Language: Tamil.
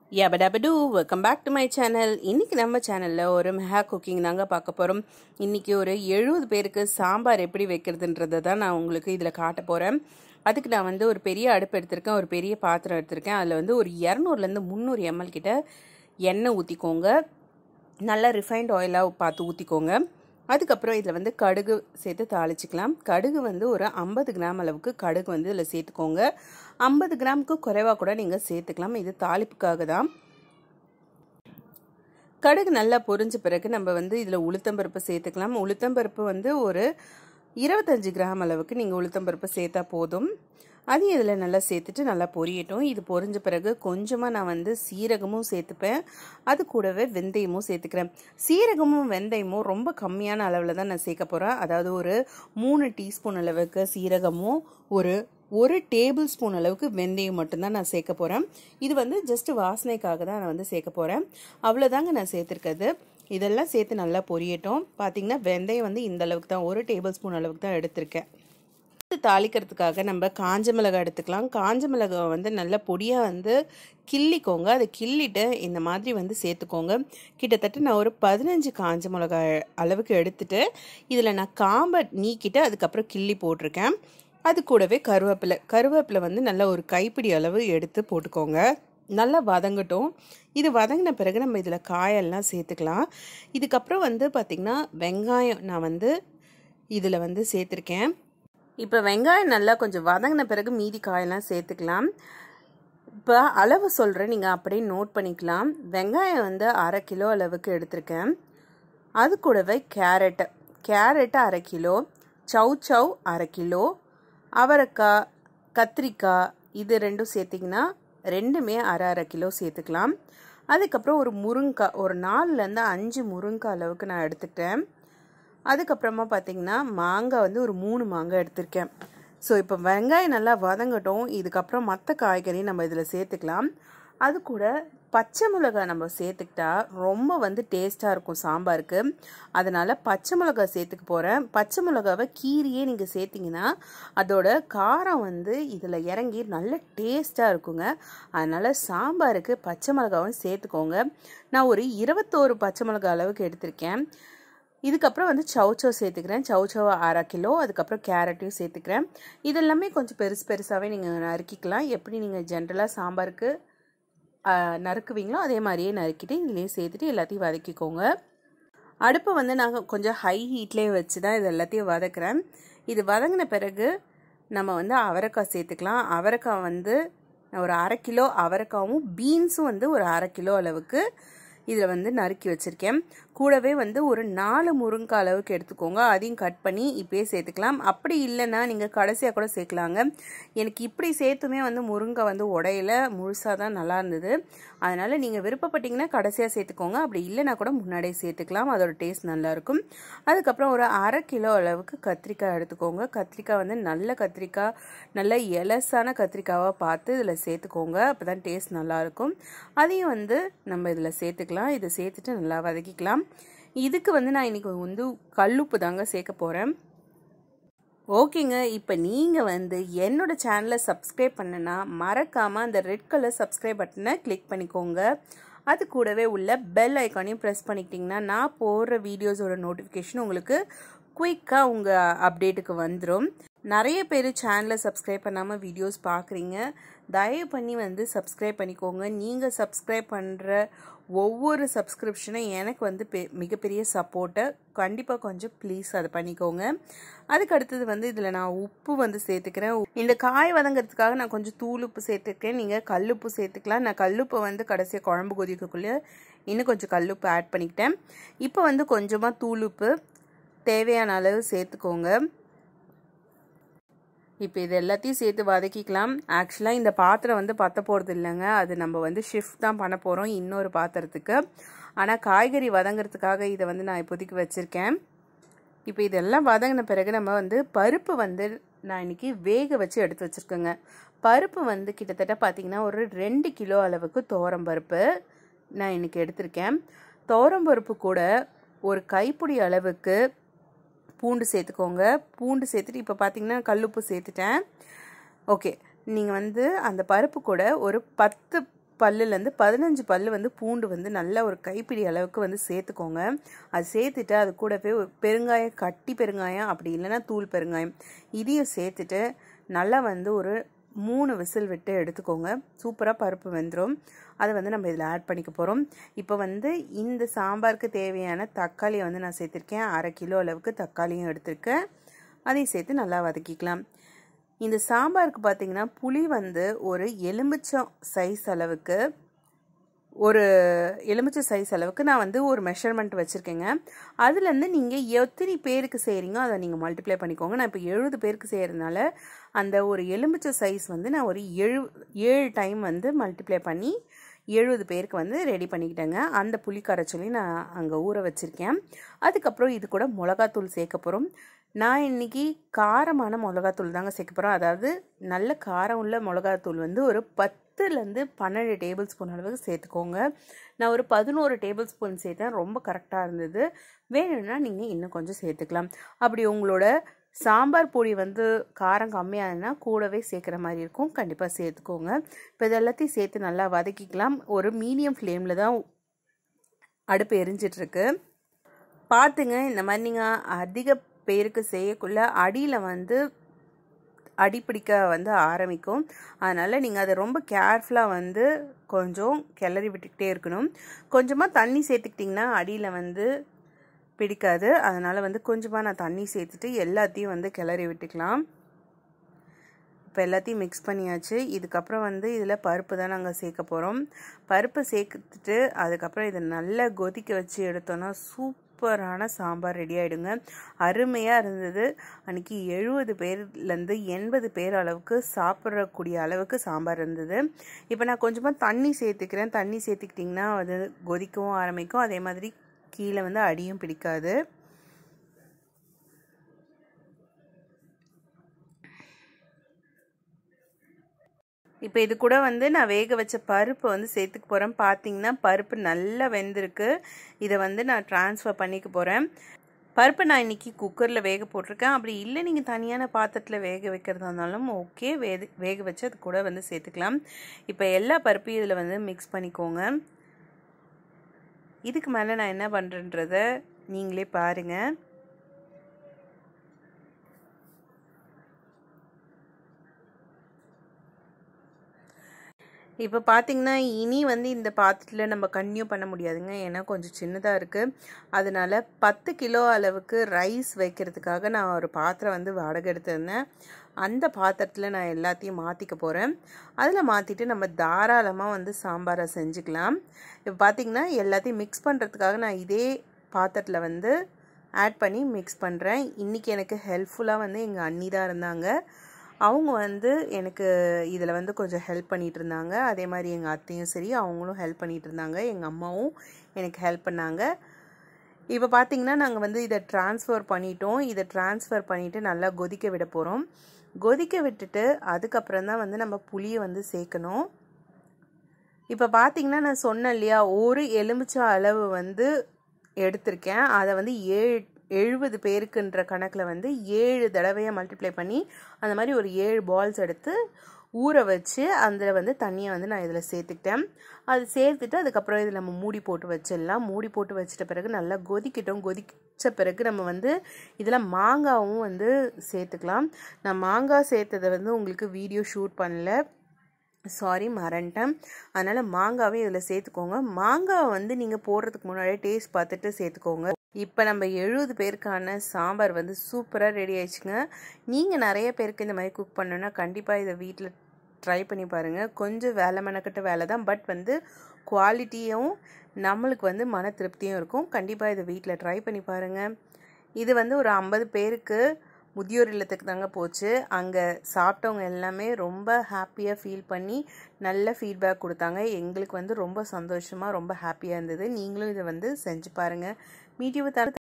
யபடபடு welcome back to my channel இன்னைக்கு நம்ம சேனலில் ஒரு மெஹா குக்கிங் தாங்க பார்க்க போகிறோம் இன்னைக்கு ஒரு எழுபது பேருக்கு சாம்பார் எப்படி வைக்கிறதுன்றதை தான் நான் உங்களுக்கு இதில் காட்ட போகிறேன் அதுக்கு நான் வந்து ஒரு பெரிய அடுப்பு எடுத்திருக்கேன் ஒரு பெரிய பாத்திரம் எடுத்திருக்கேன் அதில் வந்து ஒரு இரநூறுலேருந்து முந்நூறு எம்எல் கிட்ட எண்ணெய் ஊற்றிக்கோங்க நல்லா ரிஃபைண்ட் ஆயிலாக பார்த்து ஊற்றிக்கோங்க அதுக்கப்புறம் இதில் வந்து கடுகு சேர்த்து தாளிச்சிக்கலாம் கடுகு வந்து ஒரு ஐம்பது கிராம் அளவுக்கு கடுகு வந்து இதில் சேர்த்துக்கோங்க ஐம்பது கிராமுக்கு குறைவாக கூட நீங்கள் சேர்த்துக்கலாம் இது தாளிப்புக்காக தான் கடுகு நல்லா பொரிஞ்ச பிறகு நம்ம வந்து இதில் உளுத்தம்பருப்பு சேர்த்துக்கலாம் உளுத்தம்பருப்பு வந்து ஒரு இருபத்தஞ்சி கிராம் அளவுக்கு நீங்கள் உளுத்தம்பருப்பு சேர்த்தா போதும் அதையும் இதில் நல்லா சேர்த்துட்டு நல்லா பொரியட்டும் இது பொரிஞ்ச பிறகு கொஞ்சமாக நான் வந்து சீரகமும் சேர்த்துப்பேன் அது கூடவே வெந்தயமும் சேர்த்துக்கிறேன் சீரகமும் வெந்தயமும் ரொம்ப கம்மியான அளவில் தான் நான் சேர்க்க போகிறேன் அதாவது ஒரு மூணு டீஸ்பூன் அளவுக்கு சீரகமும் ஒரு ஒரு டேபிள் ஸ்பூன் அளவுக்கு வெந்தயம் மட்டும்தான் நான் சேர்க்க போகிறேன் இது வந்து ஜஸ்ட் வாசனைக்காக தான் நான் வந்து சேர்க்க போகிறேன் அவ்வளோதாங்க நான் சேர்த்துருக்கிறது இதெல்லாம் சேர்த்து நல்லா பொரியட்டும் பார்த்தீங்கன்னா வெந்தயம் வந்து இந்த அளவுக்கு தான் ஒரு டேபிள் ஸ்பூன் அளவுக்கு தான் எடுத்திருக்கேன் தாளிக்கிறதுக்காக நம்ம காஞ்ச மிளகாய் எடுத்துக்கலாம் காஞ்ச மிளகாய் வந்து நல்ல பொடியாக வந்து கிள்ளிக்கோங்க அதை கிள்ளிட்டு இந்த மாதிரி வந்து சேர்த்துக்கோங்க கிட்டத்தட்ட நான் ஒரு பதினஞ்சு காஞ்ச மிளகாய் அளவுக்கு எடுத்துட்டு இதில் நான் காம்பை நீக்கிட்டு அதுக்கப்புறம் கிள்ளி போட்டிருக்கேன் அது கூடவே கருவேப்பிலை கருவேப்பிலை வந்து நல்ல ஒரு கைப்பிடி அளவு எடுத்து போட்டுக்கோங்க நல்லா வதங்கட்டும் இது வதங்கின பிறகு நம்ம இதில் காயெல்லாம் சேர்த்துக்கலாம் இதுக்கப்புறம் வந்து பார்த்திங்கன்னா வெங்காயம் நான் வந்து இதில் வந்து சேர்த்துருக்கேன் இப்போ வெங்காயம் நல்லா கொஞ்சம் வதங்கின பிறகு மீதி காயெல்லாம் சேர்த்துக்கலாம் இப்போ அளவு சொல்கிறேன் நீங்கள் அப்படியே நோட் பண்ணிக்கலாம் வெங்காயம் வந்து அரை கிலோ அளவுக்கு எடுத்திருக்கேன் அது கூடவே கேரட்டு கேரட்டு அரை கிலோ சவ் சவ் அரை கிலோ அவரைக்காய் கத்திரிக்காய் இது ரெண்டும் சேர்த்திங்கன்னா ரெண்டுமே அரை அரை கிலோ சேர்த்துக்கலாம் அதுக்கப்புறம் ஒரு முருங்காய் ஒரு நாலுலேருந்து அஞ்சு முருங்காய் அளவுக்கு நான் எடுத்துக்கிட்டேன் அதுக்கப்புறமா பார்த்தீங்கன்னா மாங்காய் வந்து ஒரு மூணு மாங்காய் எடுத்திருக்கேன் ஸோ இப்போ வெங்காயம் நல்லா வதங்கட்டும் இதுக்கப்புறம் மற்ற காய்கறி நம்ம இதில் சேர்த்துக்கலாம் அது கூட பச்சை மிளகாய் நம்ம சேர்த்துக்கிட்டா ரொம்ப வந்து டேஸ்ட்டாக இருக்கும் சாம்பாருக்கு அதனால் பச்சை மிளகாய் சேர்த்துக்க போகிறேன் பச்சை மிளகாவை கீரியே நீங்கள் சேர்த்திங்கன்னா அதோட காரம் வந்து இதில் இறங்கி நல்ல டேஸ்ட்டாக இருக்குங்க அதனால் சாம்பாருக்கு பச்சை மிளகாவும் சேர்த்துக்கோங்க நான் ஒரு இருபத்தோரு பச்சை மிளகாய் அளவுக்கு எடுத்திருக்கேன் இதுக்கப்புறம் வந்து சவுச்சோ சேர்த்துக்கிறேன் சவுச்சோ அரை கிலோ அதுக்கப்புறம் கேரட்டையும் சேர்த்துக்கிறேன் இதெல்லாமே கொஞ்சம் பெருசு பெருசாகவே நீங்கள் நறுக்கிக்கலாம் எப்படி நீங்கள் ஜென்ரலாக சாம்பாருக்கு நறுக்குவீங்களோ அதே மாதிரியே நறுக்கிட்டு இதுலேயே சேர்த்துட்டு எல்லாத்தையும் வதக்கிக்கோங்க அடுப்பை வந்து நாங்கள் கொஞ்சம் ஹை ஹீட்லேயே வச்சு தான் இது எல்லாத்தையும் வதக்குறேன் இது வதங்கின பிறகு நம்ம வந்து அவரைக்காய் சேர்த்துக்கலாம் அவரைக்காய் வந்து ஒரு அரை கிலோ அவரைக்காவும் பீன்ஸும் வந்து ஒரு அரை கிலோ அளவுக்கு இதில் வந்து நறுக்கி வச்சுருக்கேன் கூடவே வந்து ஒரு நாலு முருங்காய் அளவுக்கு எடுத்துக்கோங்க அதையும் கட் பண்ணி இப்போயே சேர்த்துக்கலாம் அப்படி இல்லைன்னா நீங்கள் கடைசியாக கூட சேர்க்கலாங்க எனக்கு இப்படி சேர்த்துமே வந்து முருங்காய் வந்து உடையில முழுசாக தான் நல்லா இருந்தது அதனால் நீங்கள் விருப்பப்பட்டீங்கன்னா கடைசியாக சேர்த்துக்கோங்க அப்படி இல்லைனா கூட முன்னாடியே சேர்த்துக்கலாம் அதோட டேஸ்ட் நல்லாயிருக்கும் அதுக்கப்புறம் ஒரு அரை கிலோ அளவுக்கு கத்திரிக்காய் எடுத்துக்கோங்க கத்திரிக்காய் வந்து நல்ல கத்திரிக்காய் நல்ல எலசான கத்திரிக்காவாக பார்த்து இதில் சேர்த்துக்கோங்க அப்போ தான் டேஸ்ட் நல்லாயிருக்கும் அதையும் வந்து நம்ம இதில் சேர்த்துக்கலாம் இதை சேர்த்துட்டு நல்லா வதக்கிக்கலாம் இதுக்கு வந்து நான் இன்றைக்கி வந்து கல்லுப்பு தாங்க சேர்க்க போகிறேன் ஓகேங்க இப்போ நீங்கள் வந்து என்னோடய சேனலை சப்ஸ்கிரைப் பண்ணனா மறக்காமல் அந்த ரெட் கலர் சப்ஸ்கிரைப் பட்டனை கிளிக் பண்ணிக்கோங்க அது கூடவே உள்ள பெல் ஐக்கானையும் ப்ரெஸ் பண்ணிக்கிட்டிங்கன்னா நான் போடுற வீடியோஸோட நோட்டிஃபிகேஷன் உங்களுக்கு குயிக்காக உங்கள் அப்டேட்டுக்கு வந்துடும் நிறைய பேர் சேனலை சப்ஸ்கிரைப் பண்ணாமல் வீடியோஸ் பார்க்குறீங்க தயவு பண்ணி வந்து சப்ஸ்கிரைப் பண்ணிக்கோங்க நீங்கள் சப்ஸ்கிரைப் பண்ணுற ஒவ்வொரு சப்ஸ்கிரிப்ஷனும் எனக்கு வந்து பெ மிகப்பெரிய சப்போர்ட்டை கண்டிப்பாக கொஞ்சம் ப்ளீஸ் அதை பண்ணிக்கோங்க அதுக்கு அடுத்தது வந்து இதில் நான் உப்பு வந்து சேர்த்துக்கிறேன் இந்த காய் வதங்கிறதுக்காக நான் கொஞ்சம் தூள் உப்பு சேர்த்துருக்கேன் நீங்கள் கல்லுப்பு சேர்த்துக்கலாம் நான் கல்லுப்பை வந்து கடைசியாக குழம்பு கொதிக்கக்குள்ளே இன்னும் கொஞ்சம் கல்லுப்பு ஆட் பண்ணிக்கிட்டேன் இப்போ வந்து கொஞ்சமாக தூள் உப்பு தேவையான அளவு சேர்த்துக்கோங்க இப்போ இது எல்லாத்தையும் சேர்த்து வதக்கிக்கலாம் ஆக்சுவலாக இந்த பாத்திரம் வந்து பற்ற போகிறது இல்லைங்க அது நம்ம வந்து ஷிஃப்ட் தான் பண்ண போகிறோம் இன்னொரு பாத்திரத்துக்கு ஆனால் காய்கறி வதங்கிறதுக்காக இதை வந்து நான் இப்போதைக்கு வச்சுருக்கேன் இப்போ இதெல்லாம் வதங்கின பிறகு நம்ம வந்து பருப்பு வந்து நான் இன்றைக்கி வேக வச்சு எடுத்து வச்சுருக்கேங்க பருப்பு வந்து கிட்டத்தட்ட பார்த்திங்கன்னா ஒரு ரெண்டு கிலோ அளவுக்கு தோரம் பருப்பு நான் இன்றைக்கி எடுத்திருக்கேன் தோரம் பருப்பு கூட ஒரு கைப்பிடி அளவுக்கு பூண்டு சேர்த்துக்கோங்க பூண்டு சேர்த்துட்டு இப்போ பார்த்தீங்கன்னா கல்லுப்பு சேர்த்துட்டேன் ஓகே நீங்கள் வந்து அந்த பருப்பு கூட ஒரு பத்து பல்லுலேருந்து பதினஞ்சு பல்லு வந்து பூண்டு வந்து நல்ல ஒரு கைப்பிடி அளவுக்கு வந்து சேர்த்துக்கோங்க அது சேர்த்துட்டு அது கூடவே ஒரு பெருங்காயம் கட்டி பெருங்காயம் அப்படி இல்லைன்னா தூள் பெருங்காயம் இதையும் சேர்த்துட்டு நல்லா வந்து ஒரு மூணு விசில் விட்டு எடுத்துக்கோங்க சூப்பராக பருப்பு வெந்துடும் அதை வந்து நம்ம இதில் ஆட் பண்ணிக்க போகிறோம் இப்போ வந்து இந்த சாம்பாருக்கு தேவையான தக்காளியை வந்து நான் சேர்த்துருக்கேன் அரை கிலோ அளவுக்கு தக்காளியும் எடுத்திருக்கேன் அதையும் சேர்த்து நல்லா வதக்கிக்கலாம் இந்த சாம்பாருக்கு பார்த்தீங்கன்னா புளி வந்து ஒரு எலுமிச்சம் சைஸ் அளவுக்கு ஒரு எலுமிச்சை சைஸ் அளவுக்கு நான் வந்து ஒரு மெஷர்மெண்ட் வச்சுருக்கேங்க அதுலேருந்து நீங்கள் எத்தனை பேருக்கு செய்கிறீங்களோ அதை நீங்கள் மல்டிப்ளை பண்ணிக்கோங்க நான் இப்போ எழுபது பேருக்கு செய்கிறதுனால அந்த ஒரு எலுமிச்சை சைஸ் வந்து நான் ஒரு எழு ஏழு டைம் வந்து மல்டிப்ளை பண்ணி எழுபது பேருக்கு வந்து ரெடி பண்ணிக்கிட்டேங்க அந்த புளி கரைச்சொல்லி நான் அங்கே ஊற வச்சுருக்கேன் அதுக்கப்புறம் இது கூட மிளகாத்தூள் சேர்க்க போகிறோம் நான் இன்றைக்கி காரமான மிளகாத்தூள் தாங்க சேர்க்க போகிறோம் அதாவது நல்ல காரம் உள்ள மிளகாத்தூள் வந்து ஒரு பத்துலேருந்து பன்னெண்டு டேபிள் ஸ்பூன் அளவுக்கு சேர்த்துக்கோங்க நான் ஒரு பதினோரு டேபிள் ஸ்பூன் சேர்த்தேன் ரொம்ப கரெக்டாக இருந்தது வேணும்னா நீங்கள் இன்னும் கொஞ்சம் சேர்த்துக்கலாம் அப்படி உங்களோட சாம்பார் பொடி வந்து காரம் கம்மியாகுதுன்னா கூடவே சேர்க்குற மாதிரி இருக்கும் கண்டிப்பாக சேர்த்துக்கோங்க இப்போ இது எல்லாத்தையும் சேர்த்து நல்லா வதக்கிக்கலாம் ஒரு மீடியம் ஃப்ளேமில் தான் அடுப்பு எரிஞ்சிட்ருக்கு பார்த்துங்க இந்த மாதிரி நீங்கள் அதிக பேருக்கு செய்யக்குள்ள அடியில் வந்து அடிப்பிடிக்க வந்து ஆரம்பிக்கும் அதனால் நீங்கள் அதை ரொம்ப கேர்ஃபுல்லாக வந்து கொஞ்சம் கிளறி விட்டுக்கிட்டே இருக்கணும் கொஞ்சமாக தண்ணி சேர்த்துக்கிட்டிங்கன்னா அடியில் வந்து பிடிக்காது அதனால் வந்து கொஞ்சமாக நான் தண்ணி சேர்த்துட்டு எல்லாத்தையும் வந்து கிளறி விட்டுக்கலாம் இப்போ எல்லாத்தையும் மிக்ஸ் பண்ணியாச்சு இதுக்கப்புறம் வந்து இதில் பருப்பு தான் நாங்கள் சேர்க்க போகிறோம் பருப்பு சேர்த்துட்டு அதுக்கப்புறம் இதை நல்லா கொதிக்க வச்சு எடுத்தோன்னா சூப்பரான சாம்பார் ரெடி ஆகிடுங்க அருமையாக இருந்தது அன்றைக்கி எழுபது பேர்லேருந்து எண்பது பேர் அளவுக்கு சாப்பிட்றக்கூடிய அளவுக்கு சாம்பார் இருந்தது இப்போ நான் கொஞ்சமாக தண்ணி சேர்த்துக்கிறேன் தண்ணி சேர்த்துக்கிட்டிங்கன்னா அது கொதிக்கவும் ஆரம்பிக்கும் அதே மாதிரி கீழே வந்து அடியும் பிடிக்காது இப்போ இது கூட வந்து நான் வேக வச்ச பருப்பு வந்து சேர்த்துக்க போகிறேன் பார்த்தீங்கன்னா பருப்பு நல்லா வெந்திருக்கு இதை வந்து நான் ட்ரான்ஸ்ஃபர் பண்ணிக்க போகிறேன் பருப்பு நான் இன்றைக்கி குக்கரில் வேக போட்டிருக்கேன் அப்படி இல்லை நீங்கள் தனியான பாத்திரத்தில் வேக வைக்கிறதா இருந்தாலும் ஓகே வேக வேக வச்சு அது கூட வந்து சேர்த்துக்கலாம் இப்போ எல்லா பருப்பையும் இதில் வந்து மிக்ஸ் பண்ணிக்கோங்க இதுக்கு மேலே நான் என்ன பண்ணுறேன்றத நீங்களே பாருங்கள் இப்போ பார்த்தீங்கன்னா இனி வந்து இந்த பாத்திரத்தில் நம்ம கன்டினியூ பண்ண முடியாதுங்க ஏன்னா கொஞ்சம் சின்னதாக இருக்குது அதனால பத்து கிலோ அளவுக்கு ரைஸ் வைக்கிறதுக்காக நான் ஒரு பாத்திரம் வந்து வாடகை எடுத்திருந்தேன் அந்த பாத்திரத்தில் நான் எல்லாத்தையும் மாற்றிக்க போகிறேன் அதில் மாற்றிட்டு நம்ம தாராளமாக வந்து சாம்பாரை செஞ்சுக்கலாம் இப்போ பார்த்திங்கன்னா எல்லாத்தையும் மிக்ஸ் பண்ணுறதுக்காக நான் இதே பாத்திரத்தில் வந்து ஆட் பண்ணி மிக்ஸ் பண்ணுறேன் இன்றைக்கி எனக்கு ஹெல்ப்ஃபுல்லாக வந்து எங்கள் அண்ணி தான் இருந்தாங்க அவங்க வந்து எனக்கு இதில் வந்து கொஞ்சம் ஹெல்ப் பண்ணிகிட்டு இருந்தாங்க அதே மாதிரி எங்கள் அத்தையும் சரி அவங்களும் ஹெல்ப் பண்ணிகிட்டு இருந்தாங்க எங்கள் அம்மாவும் எனக்கு ஹெல்ப் பண்ணாங்க இப்போ பார்த்திங்கன்னா நாங்கள் வந்து இதை ட்ரான்ஸ்ஃபர் பண்ணிட்டோம் இதை ட்ரான்ஸ்ஃபர் பண்ணிவிட்டு நல்லா கொதிக்க விட போகிறோம் கொதிக்க விட்டுட்டு அதுக்கப்புறம் தான் வந்து நம்ம புளியை வந்து சேர்க்கணும் இப்போ பார்த்திங்கன்னா நான் சொன்னேன் இல்லையா ஒரு எலுமிச்சை அளவு வந்து எடுத்திருக்கேன் அதை வந்து ஏழு எழுபது பேருக்குன்ற கணக்கில் வந்து ஏழு தடவையாக மல்டிப்ளை பண்ணி அந்த மாதிரி ஒரு ஏழு பால்ஸ் எடுத்து ஊற வச்சு அதில் வந்து தண்ணியை வந்து நான் இதில் சேர்த்துக்கிட்டேன் அது சேர்த்துட்டு அதுக்கப்புறம் இதில் நம்ம மூடி போட்டு வச்சிடலாம் மூடி போட்டு வச்சிட்ட பிறகு நல்லா கொதிக்கட்டும் கொதிச்ச பிறகு நம்ம வந்து இதில் மாங்காவும் வந்து சேர்த்துக்கலாம் நான் மாங்காய் சேர்த்ததை வந்து உங்களுக்கு வீடியோ ஷூட் பண்ணல சாரி மறந்துட்டேன் அதனால் மாங்காவே இதில் சேர்த்துக்கோங்க மாங்காவை வந்து நீங்கள் போடுறதுக்கு முன்னாடியே டேஸ்ட் பார்த்துட்டு சேர்த்துக்கோங்க இப்போ நம்ம எழுபது பேருக்கான சாம்பார் வந்து சூப்பராக ரெடி ஆயிடுச்சுங்க நீங்கள் நிறைய பேருக்கு இந்த மாதிரி குக் பண்ணணுன்னா கண்டிப்பாக இதை வீட்டில் ட்ரை பண்ணி பாருங்கள் கொஞ்சம் வேலை மெனக்கட்ட வேலை தான் பட் வந்து குவாலிட்டியும் நம்மளுக்கு வந்து மன திருப்தியும் இருக்கும் கண்டிப்பாக இதை வீட்டில் ட்ரை பண்ணி பாருங்கள் இது வந்து ஒரு ஐம்பது பேருக்கு முதியோர் இல்லத்துக்கு தாங்க போச்சு அங்கே சாப்பிட்டவங்க எல்லாமே ரொம்ப ஹாப்பியாக ஃபீல் பண்ணி நல்ல ஃபீட்பேக் கொடுத்தாங்க எங்களுக்கு வந்து ரொம்ப சந்தோஷமாக ரொம்ப ஹாப்பியாக இருந்தது நீங்களும் இதை வந்து செஞ்சு பாருங்கள் மீடியோவை தர